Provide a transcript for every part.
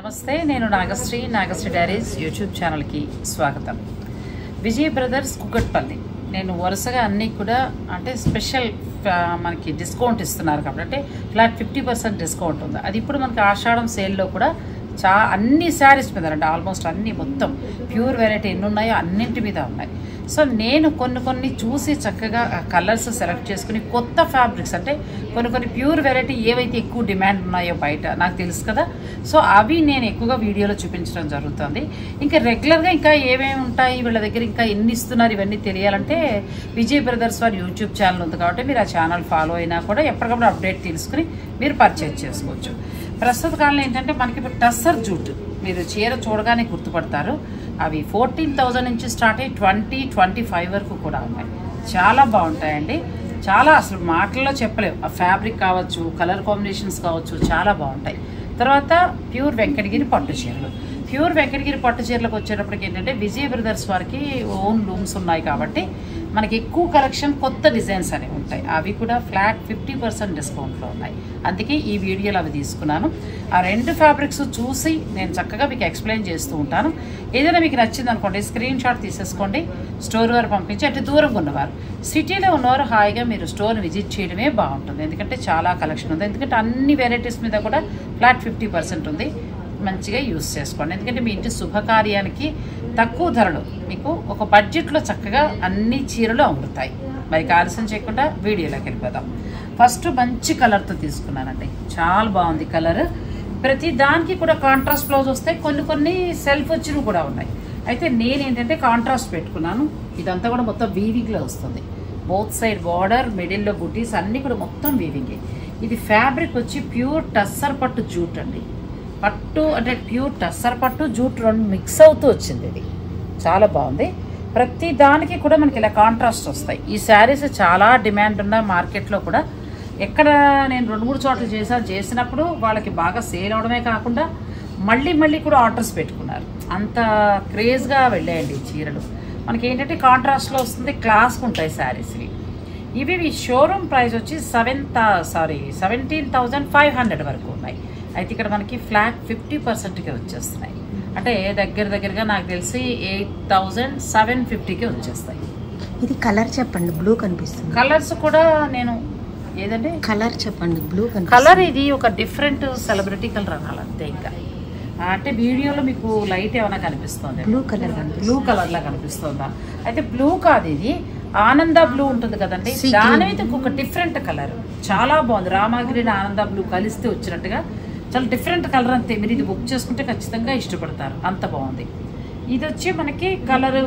నమస్తే నేను Nagasri Nagasri diaries YouTube ఛానల్కి స్వాగతం విజయ్ బ్రదర్స్ కుకట్పల్లి నేను వరుసగా అన్నీ కూడా అంటే స్పెషల్ ఆ, మనకి డిస్కౌంట్ ఇస్తున్నారు కాబట్టి అంటే ఫ్లాట్ ఫిఫ్టీ పర్సెంట్ డిస్కౌంట్ ఉంది అది ఇప్పుడు మనకి ఆషాఢం సేల్లో కూడా చా అన్ని శారీస్ మీద అంటే ఆల్మోస్ట్ అన్ని మొత్తం ప్యూర్ వెరైటీ ఎన్ని ఉన్నాయో అన్నింటి మీద ఉన్నాయి సో నేను కొన్ని కొన్ని చూసి చక్కగా కలర్స్ సెలెక్ట్ చేసుకుని కొత్త ఫ్యాబ్రిక్స్ అంటే కొన్ని కొన్ని ప్యూర్ వెరైటీ ఏవైతే ఎక్కువ డిమాండ్ ఉన్నాయో బయట నాకు తెలుసు కదా సో అవి నేను ఎక్కువగా వీడియోలో చూపించడం జరుగుతుంది ఇంకా రెగ్యులర్గా ఇంకా ఏమేమి ఉంటాయి వీళ్ళ దగ్గర ఇంకా ఎన్ని ఇస్తున్నారు ఇవన్నీ తెలియాలంటే విజయ్ బ్రదర్స్ వారి యూట్యూబ్ ఛానల్ ఉంది కాబట్టి మీరు ఆ ఛానల్ ఫాలో అయినా కూడా ఎప్పటికప్పుడు అప్డేట్ తెలుసుకుని మీరు పర్చేజ్ చేసుకోవచ్చు ప్రస్తుత కాలంలో ఏంటంటే మనకి ఇప్పుడు టస్సర్ జూట్ మీరు చీర చూడగానే గుర్తుపడతారు అవి ఫోర్టీన్ థౌజండ్ నుంచి స్టార్ట్ అయ్యి ట్వంటీ ట్వంటీ ఫైవ్ వరకు కూడా ఉన్నాయి చాలా బాగుంటాయండి చాలా అసలు మాటల్లో చెప్పలేము ఆ ఫ్యాబ్రిక్ కావచ్చు కలర్ కాంబినేషన్స్ కావచ్చు చాలా బాగుంటాయి తర్వాత ప్యూర్ వెంకటగిరి పట్టు చీరలు ప్యూర్ వెంకటగిరి పట్టు చీరలకు వచ్చేటప్పటికి ఏంటంటే విజయ బ్రదర్స్ వారికి ఓన్ లూమ్స్ ఉన్నాయి కాబట్టి మనకి ఎక్కువ కలెక్షన్ కొత్త డిజైన్స్ అనేవి ఉంటాయి అవి కూడా ఫ్లాట్ ఫిఫ్టీ పర్సెంట్ డిస్కౌంట్లో ఉన్నాయి అందుకే ఈ వీడియోలో అవి తీసుకున్నాను ఆ రెండు ఫ్యాబ్రిక్స్ చూసి నేను చక్కగా మీకు ఎక్స్ప్లెయిన్ చేస్తూ ఉంటాను ఏదైనా మీకు నచ్చింది అనుకోండి స్క్రీన్ షాట్ తీసేసుకోండి స్టోర్ వారు పంపించి అటు దూరంగా ఉన్నవారు సిటీలో ఉన్నవారు హాయిగా మీరు స్టోర్ విజిట్ చేయడమే బాగుంటుంది ఎందుకంటే చాలా కలెక్షన్ ఉంది ఎందుకంటే అన్ని వెరైటీస్ మీద కూడా ఫ్లాట్ ఫిఫ్టీ పర్సెంట్ ఉంది మంచిగా యూస్ చేసుకోండి ఎందుకంటే మీ ఇంటి శుభకార్యానికి తక్కువ ధరలు మీకు ఒక బడ్జెట్లో చక్కగా అన్ని చీరలు అమ్ముతాయి మరి ఆలస్యం చేయకుండా వీడియోలోకి వెళ్ళిపోదాం ఫస్ట్ మంచి కలర్తో తీసుకున్నానండి చాలా బాగుంది కలర్ ప్రతి దానికి కూడా కాంట్రాస్ట్ బ్లౌజ్ వస్తాయి కొన్ని కొన్ని సెల్ఫ్ వచ్చినవి కూడా ఉన్నాయి అయితే నేను ఏంటంటే కాంట్రాస్ట్ పెట్టుకున్నాను ఇదంతా కూడా మొత్తం వీవింగ్లో వస్తుంది బోత్ సైడ్ బార్డర్ మిడిల్లో బుటీస్ అన్నీ కూడా మొత్తం వీవింగే ఇది ఫ్యాబ్రిక్ వచ్చి ప్యూర్ టస్సర్ పట్టు జూట్ అండి పట్టు అంటే ప్యూర్ టస్సర్ పట్టు జూట్ రెండు మిక్స్ అవుతూ వచ్చింది ఇది చాలా బాగుంది ప్రతి దానికి కూడా మనకి ఇలా కాంట్రాస్ట్ వస్తాయి ఈ శారీస్ చాలా డిమాండ్ ఉన్న మార్కెట్లో కూడా ఎక్కడ నేను రెండు మూడు చోట్ల చేశాను చేసినప్పుడు వాళ్ళకి బాగా సేల్ అవడమే కాకుండా మళ్ళీ మళ్ళీ కూడా ఆర్డర్స్ పెట్టుకున్నారు అంత క్రేజ్గా వెళ్ళాయండి ఈ చీరలు మనకి ఏంటంటే కాంట్రాస్ట్లో వస్తుంది క్లాస్కి ఉంటాయి శారీస్ ఇవి ఇవి ఈ షోరూమ్ ప్రైస్ వచ్చి seven sorry seventeen thousand five hundred వరకు ఉన్నాయి అయితే ఇక్కడ మనకి ఫ్లాట్ ఫిఫ్టీ పర్సెంట్కి వచ్చేస్తున్నాయి అంటే దగ్గర దగ్గరగా నాకు తెలిసి ఎయిట్ థౌజండ్ సెవెన్ ఫిఫ్టీకి వచ్చేస్తాయి ఇది కలర్ చెప్పండి బ్లూ కనిపిస్తుంది కలర్స్ కూడా నేను ఏదండి కలర్ చెప్పండి బ్లూ కనిపిస్తుంది కలర్ ఇది ఒక డిఫరెంట్ సెలబ్రిటీ కలర్ అనాలి అంతే ఇంకా అంటే వీడియోలో మీకు లైట్ ఏమైనా కనిపిస్తుంది బ్లూ కలర్ కనిపిస్తుంది బ్లూ కలర్ లా కనిపిస్తుందా అయితే బ్లూ కాదు ఇది ఆనంద బ్లూ ఉంటుంది కదండి Sea దాని green. మీద ఒక డిఫరెంట్ కలర్ చాలా బాగుంది రామాగ్రీన్ ఆనంద బ్లూ కలిస్తే వచ్చినట్టుగా చాలా డిఫరెంట్ కలర్ అంతే మీరు ఇది బుక్ చేసుకుంటే ఖచ్చితంగా ఇష్టపడతారు అంత బాగుంది ఇది వచ్చి మనకి కలరు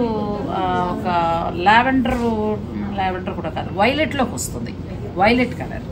ఒక లావెండర్ లావెండర్ కూడా కాదు వైలెట్లోకి వస్తుంది violet colour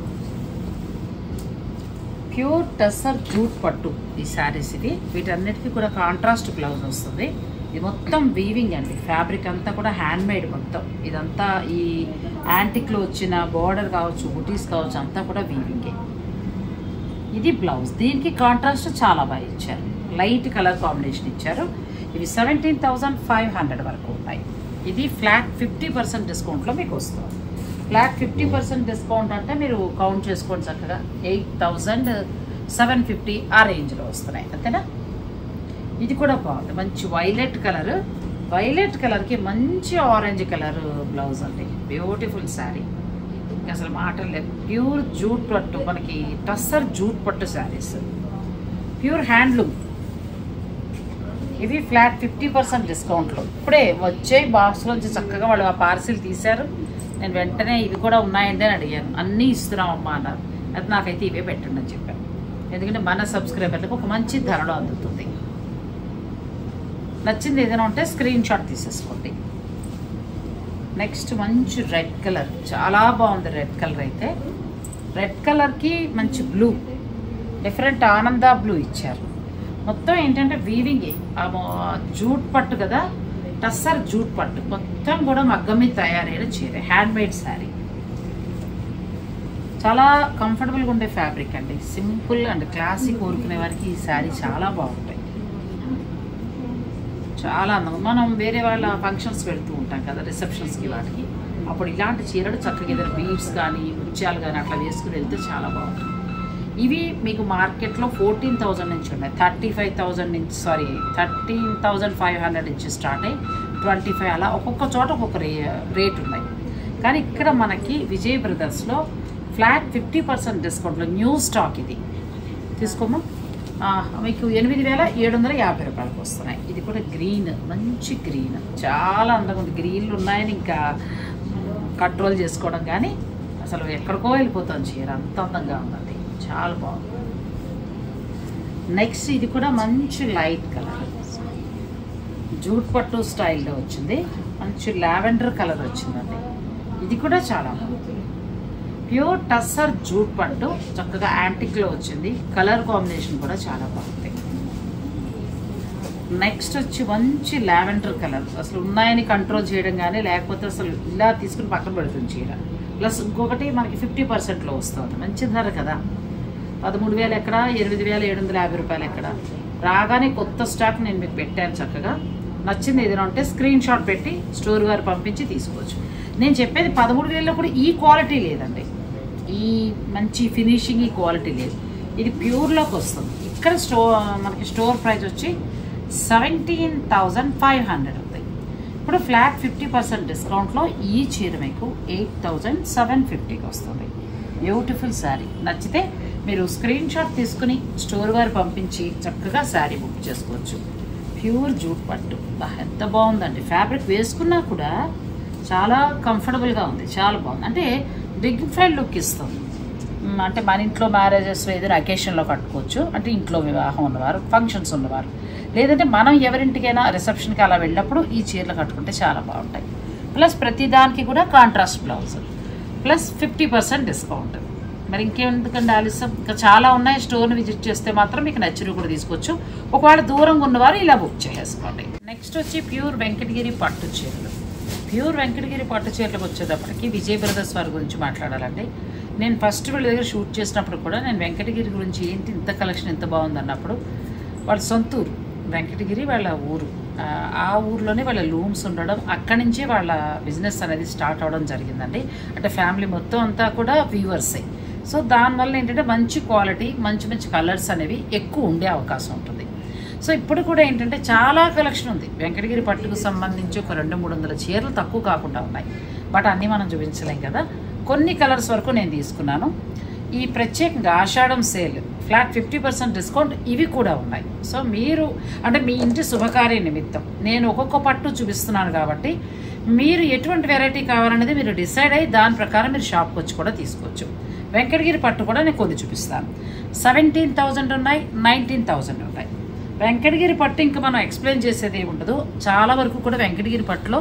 pure tussar jute పట్టు ఈ శారీస్ ఇది వీటన్నిటికీ కూడా కాంట్రాస్ట్ బ్లౌజ్ వస్తుంది ఇది మొత్తం వీవింగ్ అండి ఫ్యాబ్రిక్ అంతా కూడా హ్యాండ్ మేడ్ మొత్తం ఇదంతా ఈ యాంటిక్లో వచ్చిన బార్డర్ కావచ్చు బుటీస్ కావచ్చు అంతా కూడా వీవింగే ఇది బ్లౌజ్ దీనికి కాంట్రాస్ట్ చాలా బాగా ఇచ్చారు లైట్ కలర్ కాంబినేషన్ ఇచ్చారు ఇవి సెవెంటీన్ థౌజండ్ ఫైవ్ హండ్రెడ్ వరకు ఉన్నాయి ఇది ఫ్లాట్ ఫిఫ్టీ పర్సెంట్ డిస్కౌంట్లో మీకు వస్తుంది ఫ్లాట్ ఫిఫ్టీ పర్సెంట్ డిస్కౌంట్ అంటే మీరు కౌంట్ చేసుకోండి చక్కగా ఎయిట్ థౌజండ్ సెవెన్ ఫిఫ్టీ ఆ రేంజ్లో వస్తున్నాయి అంతేనా ఇది కూడా బాగుంది మంచి వైలెట్ కలర్ వైలెట్ కలర్కి మంచి ఆరెంజ్ కలర్ బ్లౌజ్ అండి బ్యూటిఫుల్ శారీ అసలు మాటలు లేవు ప్యూర్ జూట్ పట్టు మనకి టస్సర్ జూట్ పట్టు శారీస్ ప్యూర్ హ్యాండ్లూమ్ ఇవి ఫ్లాట్ ఫిఫ్టీ పర్సెంట్ డిస్కౌంట్లో ఇప్పుడే వచ్చే బాక్స్లోంచి చక్కగా వాళ్ళు ఆ పార్సిల్ తీశారు నేను వెంటనే ఇవి కూడా ఉన్నాయండి అని అడిగాను అన్నీ ఇస్తున్నాం అమ్మా అన్నారు అది నాకైతే ఇవే పెట్టండి అని చెప్పాను ఎందుకంటే మన సబ్స్క్రైబర్లకు ఒక మంచి ధరలో అందుతుంది నచ్చింది ఏదైనా ఉంటే స్క్రీన్ షాట్ తీసేసుకోండి నెక్స్ట్ మంచి రెడ్ కలర్ చాలా బాగుంది రెడ్ కలర్ అయితే రెడ్ కలర్కి మంచి బ్లూ డిఫరెంట్ ఆనంద బ్లూ ఇచ్చారు మొత్తం ఏంటంటే వీవింగే ఆ మొ- జూట్ పట్టు కదా టస్సర్ జూట్ పట్టు మొత్తం కూడా మగ్గం మీద తయారైన చీర హ్యాండ్ మేడ్ శారీ చాలా కంఫర్టబుల్గా ఉండే ఫ్యాబ్రిక్ అండి సింపుల్ అండ్ క్లాసిక్ కోరుకునే వారికి ఈ శారీ చాలా బాగుంటాయి చాలా అందంగా మనం వేరే వాళ్ళ ఫంక్షన్స్ వెళ్తూ ఉంటాం కదా రిసెప్షన్స్కి వాటికి అప్పుడు ఇలాంటి చీరలు చక్కగా ఏదైనా బీడ్స్ కానీ ముత్యాలు కానీ అట్లా వేసుకుని వెళ్తే చాలా బాగుంటుంది ఇవి మీకు మార్కెట్లో ఫోర్టీన్ థౌజండ్ నుంచి ఉన్నాయి థర్టీ ఫైవ్ థౌజండ్ నుంచి sorry thirteen thousand five hundred నుంచి స్టార్ట్ అయ్యి ట్వంటీ ఫైవ్ అలా ఒక్కొక్క చోట ఒక్కొక్క రే రేట్ ఉన్నాయి కానీ ఇక్కడ మనకి విజయ్ బ్రదర్స్లో ఫ్లాట్ ఫిఫ్టీ పర్సెంట్ డిస్కౌంట్లో న్యూ స్టాక్ ఇది తీసుకోమా ఆ, మీకు ఎనిమిది వేల ఏడు వందల యాభై రూపాయలకు వస్తున్నాయి ఇది కూడా గ్రీన్ మంచి గ్రీన్ చాలా అందంగా ఉంది గ్రీన్లు ఉన్నాయని ఇంకా కంట్రోల్ చేసుకోవడం కానీ అసలు ఎక్కడికో వెళ్ళిపోతాం చీర అంత అందంగా ఉందండి చాలా బాగుంది నెక్స్ట్ ఇది కూడా మంచి లైట్ కలర్ జూట్ పట్టు స్టైల్లో వచ్చింది మంచి లావెండర్ కలర్ వచ్చిందండి ఇది కూడా చాలా బాగుంది ప్యూర్ టస్సర్ జూట్ పట్టు చక్కగా యాంటిక్లో వచ్చింది కలర్ కాంబినేషన్ కూడా చాలా బాగుంది నెక్స్ట్ వచ్చి మంచి లావెండర్ కలర్ అసలు ఉన్నాయని కంట్రోల్ చేయడం కానీ లేకపోతే అసలు ఇలా తీసుకుని పక్కన పెడుతుంది చీర ప్లస్ ఇంకొకటి మనకి ఫిఫ్టీ పర్సెంట్లో వస్తుంది మంచి ధర కదా పదమూడు వేలు ఎక్కడ ఎనిమిది వేల ఏడు వందల యాభై రూపాయలు ఎక్కడ రాగానే కొత్త స్టాక్ నేను మీకు పెట్టాను చక్కగా నచ్చింది ఏదైనా ఉంటే స్క్రీన్ షాట్ పెట్టి స్టోర్ గారు పంపించి తీసుకోవచ్చు నేను చెప్పేది పదమూడు వేలలో కూడా ఈ క్వాలిటీ లేదండి ఈ మంచి ఫినిషింగ్ ఈ క్వాలిటీ లేదు ఇది ప్యూర్లోకి వస్తుంది ఇక్కడ స్టో మనకి స్టోర్ ప్రైస్ వచ్చి సెవెంటీన్ థౌజండ్ ఫైవ్ హండ్రెడ్ ఉంది ఇప్పుడు ఫ్లాట్ ఫిఫ్టీ పర్సెంట్ డిస్కౌంట్లో ఈ చీర మీకు ఎయిట్ థౌజండ్ సెవెన్ ఫిఫ్టీకి వస్తుంది బ్యూటిఫుల్ శారీ నచ్చితే మీరు స్క్రీన్ షాట్ తీసుకుని స్టోర్ వారు పంపించి చక్కగా శారీ బుక్ చేసుకోవచ్చు ప్యూర్ జూట్ పట్టు బా, ఎంత బాగుందండి ఫ్యాబ్రిక్ వేసుకున్నా కూడా చాలా కంఫర్టబుల్గా ఉంది చాలా బాగుంది అంటే డిగ్నిఫైడ్ లుక్ ఇస్తుంది మ్, అంటే మన ఇంట్లో మ్యారేజెస్ ఏదైనా అకేషన్లో కట్టుకోవచ్చు అంటే ఇంట్లో వివాహం ఉన్నవారు ఫంక్షన్స్ ఉన్నవారు లేదంటే మనం ఎవరింటికైనా రిసెప్షన్కి అలా వెళ్ళినప్పుడు ఈ చీరలు కట్టుకుంటే చాలా బాగుంటాయి ప్లస్ ప్రతి దానికి కూడా contrast blouse plus fifty percent discount మరి ఇంకేందుకండి ఆలస్యం ఇంకా చాలా ఉన్నాయి స్టోర్ని విజిట్ చేస్తే మాత్రం మీకు నచ్చినవి కూడా తీసుకోవచ్చు ఒకవేళ దూరంగా ఉన్నవారు ఇలా బుక్ చేసేసుకోండి నెక్స్ట్ వచ్చి ప్యూర్ వెంకటగిరి పట్టు చీరలు ప్యూర్ వెంకటగిరి పట్టు చీరలకు వచ్చేటప్పటికి విజయ్ బ్రదర్స్ వారి గురించి మాట్లాడాలండి నేను ఫస్ట్ వీళ్ళ దగ్గర షూట్ చేసినప్పుడు కూడా నేను వెంకటగిరి గురించి ఏంటి ఇంత కలెక్షన్ ఎంత బాగుంది అన్నప్పుడు వాళ్ళ సొంత ఊరు వెంకటగిరి వాళ్ళ ఊరు ఆ, ఆ ఊర్లోనే వాళ్ళ లూమ్స్ ఉండడం అక్కడి నుంచే వాళ్ళ బిజినెస్ అనేది స్టార్ట్ అవడం జరిగిందండి అంటే ఫ్యామిలీ మొత్తం అంతా కూడా వ్యూవర్సే సో దానివల్ల ఏంటంటే మంచి క్వాలిటీ మంచి మంచి కలర్స్ అనేవి ఎక్కువ ఉండే అవకాశం ఉంటుంది సో ఇప్పుడు కూడా ఏంటంటే చాలా కలెక్షన్ ఉంది వెంకటగిరి పట్టుకు సంబంధించి ఒక రెండు మూడు వందల చీరలు తక్కువ కాకుండా ఉన్నాయి బట్ అన్నీ మనం చూపించలేం కదా కొన్ని కలర్స్ వరకు నేను తీసుకున్నాను ఈ ప్రత్యేకంగా Ashadam sale flat fifty percent discount ఇవి కూడా ఉన్నాయి సో మీరు అంటే మీ ఇంటి శుభకార్య నిమిత్తం నేను ఒక్కొక్క పట్టు చూపిస్తున్నాను కాబట్టి మీరు ఎటువంటి వెరైటీ కావాలనేది మీరు డిసైడ్ అయ్యి దాని ప్రకారం మీరు షాప్కి వచ్చి కూడా తీసుకోవచ్చు వెంకటగిరి పట్టు కూడా నేను కొన్ని చూపిస్తాను సెవెంటీన్ థౌజండ్ ఉన్నాయి నైన్టీన్ థౌజండ్ ఉన్నాయి వెంకటగిరి పట్టు ఇంకా మనం ఎక్స్ప్లెయిన్ చేసేది ఏమి ఉండదు చాలా వరకు కూడా వెంకటగిరి పట్టులో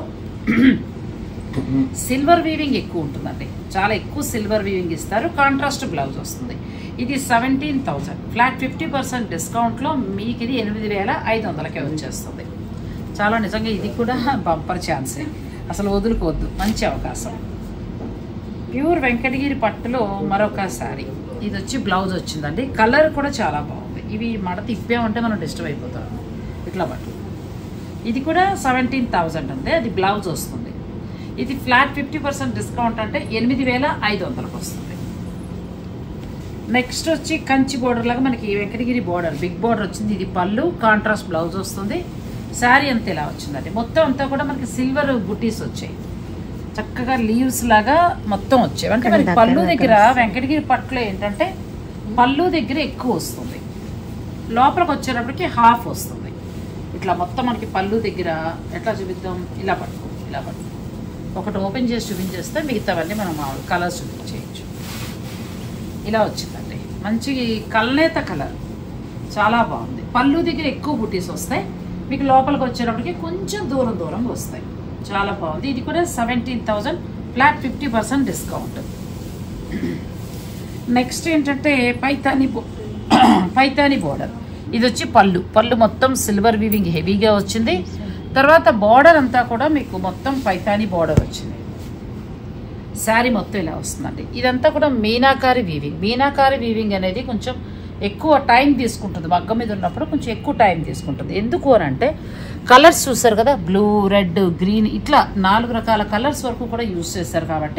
సిల్వర్ వీవింగ్ ఎక్కువ ఉంటుందండి చాలా ఎక్కువ సిల్వర్ వీవింగ్ ఇస్తారు కాంట్రాస్ట్ బ్లౌజ్ వస్తుంది ఇది seventeen thousand flat fifty percent డిస్కౌంట్లో మీకు ఇది ఎనిమిది వేల ఐదు వందలకే వచ్చేస్తుంది చాలా నిజంగా ఇది కూడా బంపర్ ఛాన్సే అసలు వదులుకోవద్దు మంచి అవకాశం ప్యూర్ వెంకటగిరి పట్టులో మరొక శారీ ఇది వచ్చి బ్లౌజ్ వచ్చిందండి కలర్ కూడా చాలా బాగుంది ఇవి మడ తిప్పామంటే మనం డిస్టర్బ్ అయిపోతాం ఇట్లా పట్టు ఇది కూడా సెవెంటీన్ థౌజండ్ అండి అది బ్లౌజ్ వస్తుంది ఇది ఫ్లాట్ ఫిఫ్టీ పర్సెంట్ డిస్కౌంట్ అంటే ఎనిమిది వేల ఐదు వందలకు వస్తుంది నెక్స్ట్ వచ్చి కంచి బోర్డర్ లాగా మనకి వెంకటగిరి బోర్డర్ బిగ్ బోర్డర్ వచ్చింది ఇది పళ్ళు కాంట్రాస్ట్ బ్లౌజ్ వస్తుంది శారీ అంతా ఇలా వచ్చిందండి మొత్తం అంతా కూడా మనకి సిల్వర్ బుటీస్ వచ్చాయి చక్కగా లీవ్స్ లాగా మొత్తం వచ్చాయి అంటే మనకి ఇక్కడ పళ్ళు దగ్గర దగ్గర వెంకటగిరి పట్టులో ఏంటంటే పళ్ళు దగ్గర ఎక్కువ వస్తుంది లోపలికి వచ్చేటప్పటికి హాఫ్ వస్తుంది ఇట్లా మొత్తం మనకి పళ్ళు దగ్గర ఎట్లా చూపిద్దాం ఇలా పట్టుకో ఇలా పట్టుకో ఒకటి ఓపెన్ చేసి చూపించేస్తే మిగతావన్నీ మనం మామూలు కలర్స్ చూపించేయచ్చు ఇలా వచ్చిందండి మంచి కల్నేత కలర్ చాలా బాగుంది పళ్ళు దగ్గర ఎక్కువ బుటీస్ వస్తాయి మీకు లోపలికి వచ్చేటప్పటికి కొంచెం దూరం దూరంగా వస్తాయి చాలా బాగుంది ఇది కూడా seventeen thousand flat fifty percent discount next ఏంటంటే పైతాని బో పైతాని బోర్డర్ ఇది వచ్చి పళ్ళు పళ్ళు మొత్తం సిల్వర్ వీవింగ్ హెవీగా వచ్చింది తర్వాత బార్డర్ అంతా కూడా మీకు మొత్తం పైతాని బార్డర్ వచ్చింది శారీ మొత్తం ఇలా వస్తుందండి ఇదంతా కూడా మీనాకారి వీవింగ్ మీనాకారి వీవింగ్ అనేది కొంచెం ఎక్కువ టైం తీసుకుంటుంది మగ్గం మీద ఉన్నప్పుడు కొంచెం ఎక్కువ టైం తీసుకుంటుంది ఎందుకు అని అంటే కలర్స్ చూసారు కదా బ్లూ రెడ్ గ్రీన్ ఇట్లా నాలుగు రకాల కలర్స్ వరకు కూడా యూస్ చేస్తారు కాబట్టి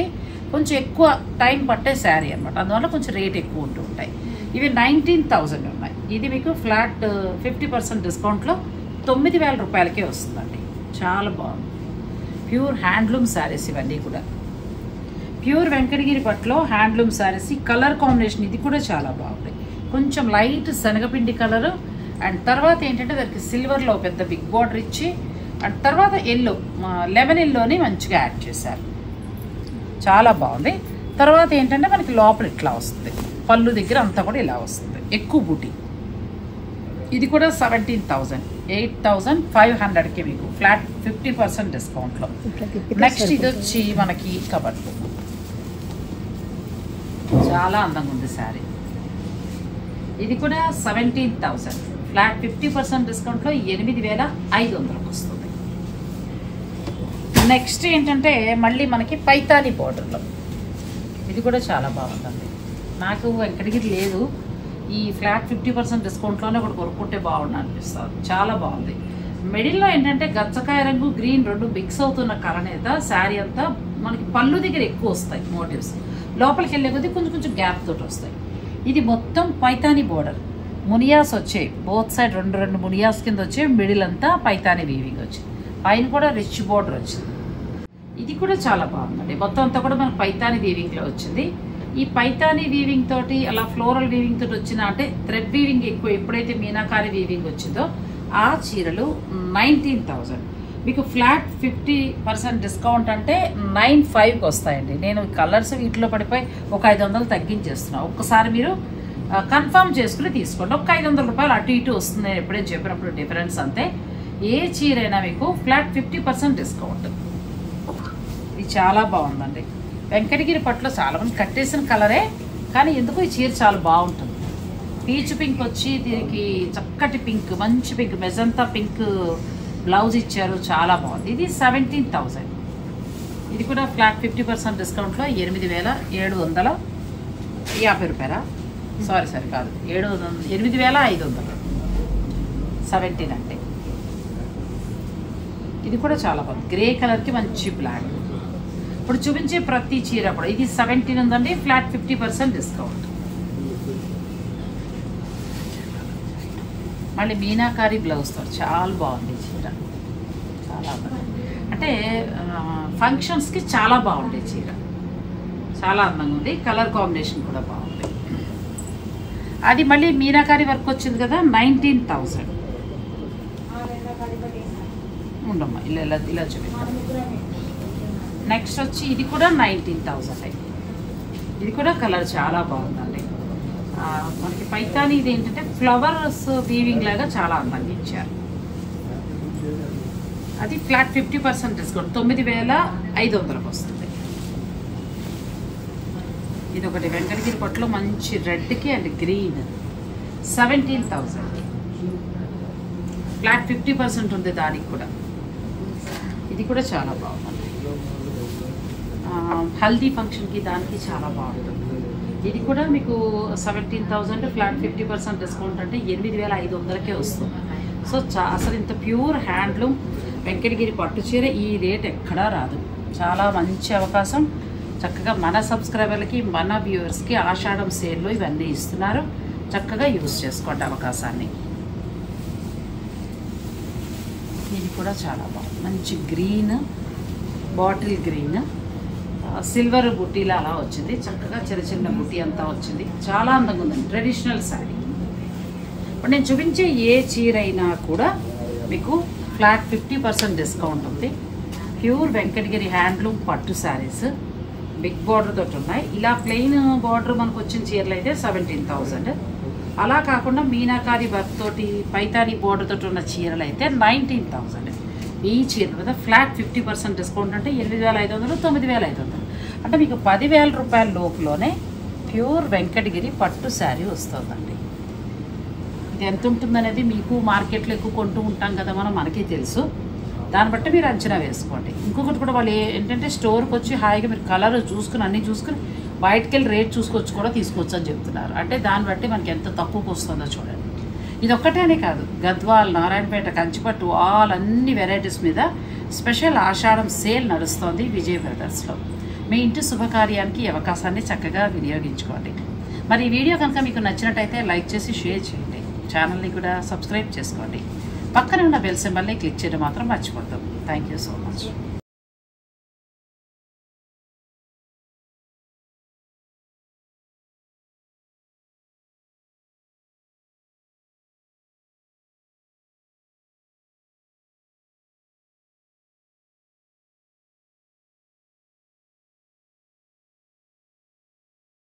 కొంచెం ఎక్కువ టైం పట్టే శారీ అనమాట అందువల్ల కొంచెం రేట్ ఎక్కువ ఉంటూ ఉంటాయి ఇవి నైన్టీన్ థౌజండ్ ఉన్నాయి ఇది మీకు ఫ్లాట్ ఫిఫ్టీ పర్సెంట్ డిస్కౌంట్లో తొమ్మిది వేల రూపాయలకే వస్తుందండి చాలా బాగుంది ప్యూర్ హ్యాండ్లూమ్ శారీస్ ఇవన్నీ కూడా ప్యూర్ వెంకటగిరి పట్లో హ్యాండ్లూమ్ శారీస్ ఈ కలర్ కాంబినేషన్ ఇది కూడా చాలా బాగుంది కొంచెం లైట్ శనగపిండి కలర్ అండ్ తర్వాత ఏంటంటే దానికి సిల్వర్లో పెద్ద బిగ్ బార్డర్ ఇచ్చి అండ్ తర్వాత ఎల్లో లెమన్ ఎల్లోని మంచిగా యాడ్ చేశారు చాలా బాగుంది తర్వాత ఏంటంటే మనకి లోపల ఇట్లా వస్తుంది పళ్ళు దగ్గర అంతా కూడా ఇలా వస్తుంది ఎక్కువ బూటీ ఇది కూడా seventeen thousand eight thousand five హండ్రెడ్కి మీకు ఫ్లాట్ ఫిఫ్టీ పర్సెంట్ డిస్కౌంట్లో ఇట్లా తిప్పితే నెక్స్ట్ ఇది సరిపోతుంది. వచ్చి మనకి కబర్లు చాలా అందంగా ఉంది శారీ ఇది కూడా seventeen thousand flat fifty percent డిస్కౌంట్లో ఎనిమిది వేల ఐదు వందలకు వస్తుంది నెక్స్ట్ ఏంటంటే మళ్ళీ మనకి పైతాని బోర్డర్లో ఇది కూడా చాలా బాగుందండి నాకు వెంకటగిరి లేదు ఈ ఫ్లాట్ ఫిఫ్టీ పర్సెంట్ డిస్కౌంట్లోనే ఒకటి కొనుక్కుంటే బాగుండు అనిపిస్తుంది చాలా బాగుంది మిడిల్లో ఏంటంటే గచ్చకాయ రంగు గ్రీన్ రెండు మిక్స్ అవుతున్న కలనేత శారీ అంతా మనకి పళ్ళు దగ్గర ఎక్కువ వస్తాయి మోటివ్స్ లోపలికి వెళ్ళే కొద్దీ కొంచెం కొంచెం గ్యాప్ తోటి వస్తాయి ఇది మొత్తం పైతాని బోర్డర్ మునియాస్ వచ్చాయి బోత్ సైడ్ రెండు రెండు మునియాస్ కింద వచ్చాయి మిడిల్ అంతా పైతాని వీవింగ్ వచ్చింది పైన కూడా రిచ్ బోర్డర్ వచ్చింది ఇది కూడా చాలా బాగుందండి మొత్తం అంతా కూడా మనకు పైతాని వీవింగ్లో వచ్చింది ఈ పైతాని వీవింగ్ తోటి అలా ఫ్లోరల్ వీవింగ్ తోటి వచ్చిన అంటే థ్రెడ్ వీవింగ్ ఎక్కువ ఎప్పుడైతే మీనాకారి వీవింగ్ వచ్చిందో ఆ చీరలు నైన్టీన్ థౌజండ్ మీకు ఫ్లాట్ ఫిఫ్టీ పర్సెంట్ డిస్కౌంట్ అంటే నైన్ ఫైవ్కి వస్తాయండి నేను కలర్స్ వీటిలో పడిపోయి ఒక ఐదు వందలు తగ్గించేస్తున్నా ఒక్కసారి మీరు కన్ఫర్మ్ చేసుకుని తీసుకోండి ఒక ఐదు వందల రూపాయలు అటు ఇటు వస్తుంది నేను ఎప్పుడైనా చెప్పినప్పుడు డిఫరెన్స్ అంతే ఏ చీరైనా మీకు ఫ్లాట్ ఫిఫ్టీ పర్సెంట్ డిస్కౌంట్ ఇది చాలా బాగుందండి వెంకటగిరి పట్టులో చాలా మంది కట్టేసిన కలరే కానీ ఎందుకు ఈ చీర చాలా బాగుంటుంది పీచ్ పింక్ వచ్చి దీనికి చక్కటి పింక్ మంచి పింక్ మెజంతా పింక్ బ్లౌజ్ ఇచ్చారు చాలా బాగుంది ఇది సెవెంటీన్ థౌజండ్ ఇది కూడా ఫ్లాట్ ఫిఫ్టీ పర్సెంట్ డిస్కౌంట్లో ఎనిమిది వేల ఏడు వందల యాభై రూపాయలా సారీ సారీ కాదు ఏడు వందల ఎనిమిది వేల ఐదు వందలు సెవెంటీన్ అంటే ఇది కూడా చాలా బాగుంది గ్రే కలర్కి మంచి బ్లాక్ ఇప్పుడు చూపించే ప్రతి చీర కూడా ఇది సెవెంటీన్ ఉందండి ఫ్లాట్ ఫిఫ్టీ పర్సెంట్ డిస్కౌంట్ మళ్ళీ మీనాకారి బ్లౌజ్తో చాలా బాగుంది ఈ చీర చాలా బాగుంది అంటే ఫంక్షన్స్కి చాలా బాగుంది ఈ చీర చాలా అందంగా ఉంది కలర్ కాంబినేషన్ కూడా బాగుంది అది మళ్ళీ మీనాకారి వర్క్ వచ్చింది కదా నైన్టీన్ థౌజండ్ ఉండమ్మా ఇలా ఇలా ఇలా చూపిస్తాను నెక్స్ట్ వచ్చి ఇది కూడా నైన్టీన్ థౌజండ్ ఇది కూడా కలర్ చాలా బాగుందండి ఆ, మనకి పైతాని ఇది ఏంటంటే ఫ్లవర్స్ వీవింగ్ లాగా చాలా అందంగా ఇచ్చారు అది ఫ్లాట్ ఫిఫ్టీ పర్సెంట్ డిస్కౌంట్ తొమ్మిది వేల ఐదు వందలకు వస్తుంది ఇది ఒకటి వెంకటగిరి పట్టులో మంచి రెడ్కి and green seventeen thousand flat fifty percent ఉంది దానికి కూడా ఇది కూడా చాలా బాగుంది ఆ, హల్దీ ఫంక్షన్కి దానికి చాలా బాగుంటుంది ఇది కూడా మీకు seventeen thousand flat fifty percent discount అంటే ఎనిమిది వేల ఐదు వందలకే వస్తుంది సో చా అసలు ఇంత ప్యూర్ హ్యాండ్లూమ్ వెంకటగిరి పట్టు చీర ఈ రేట్ ఎక్కడా రాదు చాలా మంచి అవకాశం చక్కగా మన సబ్స్క్రైబర్లకి మన వ్యూవర్స్కి ఆషాఢం సేల్లో ఇవన్నీ ఇస్తున్నారు చక్కగా యూస్ చేసుకోండి అవకాశాన్ని ఇది కూడా చాలా బాగుంది మంచి గ్రీన్ బాటిల్ గ్రీన్ సిల్వర్ బుట్టీలా అలా వచ్చింది చక్కగా చిన్న చిన్న బుట్టి అంతా వచ్చింది చాలా అందంగా ఉందండి ట్రెడిషనల్ శారీ ఇప్పుడు నేను చూపించే ఏ చీర అయినా కూడా మీకు ఫ్లాట్ ఫిఫ్టీ పర్సెంట్ డిస్కౌంట్ ఉంది ప్యూర్ వెంకటగిరి హ్యాండ్లూమ్ పట్టు శారీస్ బిగ్ బార్డర్ తోటి ఉన్నాయి ఇలా ప్లెయిన్ బార్డర్ మనకు వచ్చిన చీరలు అయితే సెవెంటీన్ థౌజండ్ అలా కాకుండా మీనాకారి వర్క్ తోటి పైతాని బార్డర్ తోటి ఉన్న చీరలు అయితే నైన్టీన్ థౌజండ్ ఈ చీర మీద ఫ్లాట్ ఫిఫ్టీ పర్సెంట్ డిస్కౌంట్ అంటే ఎనిమిది వేల ఐదు వందలు తొమ్మిది వేల ఐదు వందలు అంటే మీకు పదివేల రూపాయల లోపులోనే ప్యూర్ వెంకటగిరి పట్టు శారీ వస్తుందండి ఇది ఎంత ఉంటుందనేది మీకు మార్కెట్లో ఎక్కువ కొంటూ ఉంటాం కదా మనం మనకి తెలుసు దాన్ని బట్టి మీరు అంచనా వేసుకోండి ఇంకొకటి కూడా వాళ్ళు ఏ- ఏంటంటే స్టోర్కి వచ్చి హాయిగా మీరు కలర్ చూసుకుని అన్నీ చూసుకుని బయటకు వెళ్ళి రేట్ చూసుకొచ్చి కూడా తీసుకోవచ్చు అని చెప్తున్నారు అంటే దాన్ని బట్టి మనకి ఎంత తక్కువకు వస్తుందో చూడండి ఇది ఒక్కటేనే కాదు గద్వాల్ నారాయణపేట కంచిపట్టు ఆల్ అన్ని వెరైటీస్ మీద స్పెషల్ ఆషాఢం సేల్ నడుస్తోంది విజయ్ బ్రదర్స్లో మీ ఇంటి శుభకార్యానికి ఈ అవకాశాన్ని చక్కగా వినియోగించుకోండి మరి ఈ వీడియో కనుక మీకు నచ్చినట్టయితే లైక్ చేసి షేర్ చేయండి ఛానల్ని కూడా సబ్స్క్రైబ్ చేసుకోండి పక్కనే ఉన్న బెల్ సింబల్ని క్లిక్ చేయడం మాత్రం మర్చిపోద్దు థ్యాంక్ యూ సో మచ్